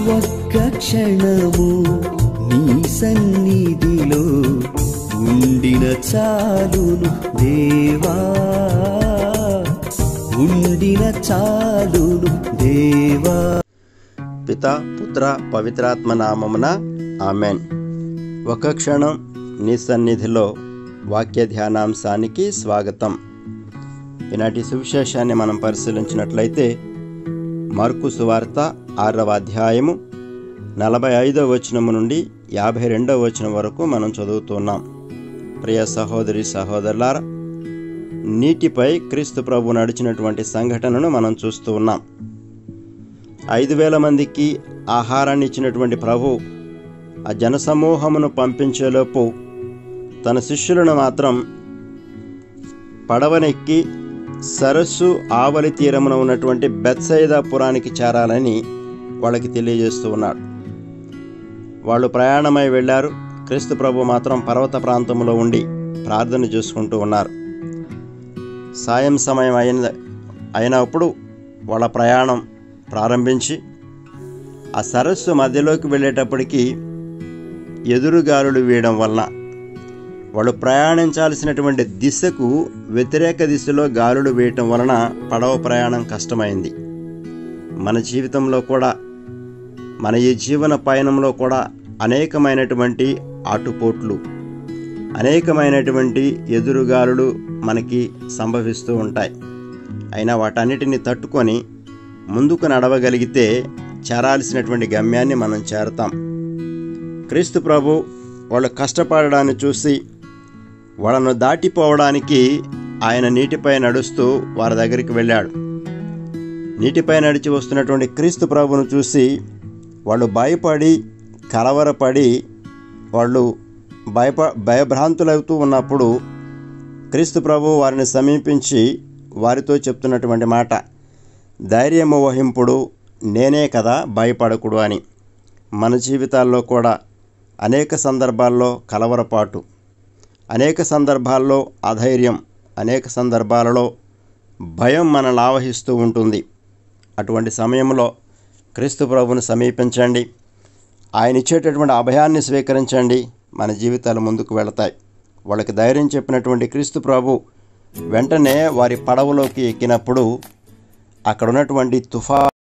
ఒక్క క్షణము నీ సన్నిధిలో ఉండిన చాలును దేవా ఉండిన చాలును దేవా పిత పుత్ర పవిత్రాత్మ నామమున ఆమెన్ ఒక క్షణం నీ సన్నిధిలో వాక్య ధ్యానాంశానికి స్వాగతం ఈనాటి సువిశేషాన్ని మనం పరిశీలించినట్లయితే మార్కు సువార్త ఆరవ అధ్యాయము నలభై ఐదవ వచనము నుండి యాభై రెండవ వచనం వరకు మనం చదువుతున్నాం ప్రియ సహోదరి సహోదరులారా నీటిపై క్రీస్తు ప్రభు నడిచినటువంటి సంఘటనను మనం చూస్తూ ఉన్నాం ఐదు వేల మందికి ఆహారాన్ని ఇచ్చినటువంటి ప్రభు ఆ జనసమూహమును పంపించేలోపు తన శిష్యులను మాత్రం పడవనెక్కి సరస్సు ఆవలి తీరమున ఉన్నటువంటి బెత్సైదాపురానికి చేరాలని వాళ్ళకి తెలియజేస్తూ ఉన్నాడు వాళ్ళు ప్రయాణమై వెళ్ళారు క్రీస్తు ప్రభు మాత్రం పర్వత ప్రాంతంలో ఉండి ప్రార్థన చేసుకుంటూ ఉన్నారు సాయం సమయం అయిన అయినప్పుడు వాళ్ళ ప్రయాణం ప్రారంభించి ఆ సరస్సు మధ్యలోకి వెళ్ళేటప్పటికి ఎదురుగాలులు వేయడం వలన వాళ్ళు ప్రయాణించాల్సినటువంటి దిశకు వ్యతిరేక దిశలో గాలులు వేయటం వలన పడవ ప్రయాణం కష్టమైంది మన జీవితంలో కూడా మన ఈ జీవన పయనంలో కూడా అనేకమైనటువంటి ఆటుపోట్లు అనేకమైనటువంటి ఎదురుగాలులు మనకి సంభవిస్తూ ఉంటాయి అయినా వాటన్నిటిని తట్టుకొని ముందుకు నడవగలిగితే చేరాల్సినటువంటి గమ్యాన్ని మనం చేరతాం క్రీస్తు ప్రభు వాళ్ళు కష్టపడడాన్ని చూసి వాళ్ళను దాటిపోవడానికి ఆయన నీటిపై నడుస్తూ వారి దగ్గరికి వెళ్ళాడు నీటిపై నడిచి వస్తున్నటువంటి క్రీస్తు ప్రభును చూసి వాళ్ళు భయపడి కలవరపడి వాళ్ళు భయప భయభ్రాంతులవుతూ ఉన్నప్పుడు క్రీస్తు ప్రభు వారిని సమీపించి వారితో చెప్తున్నటువంటి మాట ధైర్యము వహింపుడు నేనే కదా భయపడకుడు అని మన జీవితాల్లో కూడా అనేక సందర్భాల్లో కలవరపాటు అనేక సందర్భాల్లో అధైర్యం అనేక సందర్భాలలో భయం మనల్ని ఆవహిస్తూ ఉంటుంది అటువంటి సమయంలో క్రీస్తు ప్రభుని సమీపించండి ఆయన ఇచ్చేటటువంటి అభయాన్ని స్వీకరించండి మన జీవితాలు ముందుకు వెళతాయి వాళ్ళకి ధైర్యం చెప్పినటువంటి క్రీస్తు ప్రభు వెంటనే వారి పడవలోకి ఎక్కినప్పుడు అక్కడ ఉన్నటువంటి తుఫా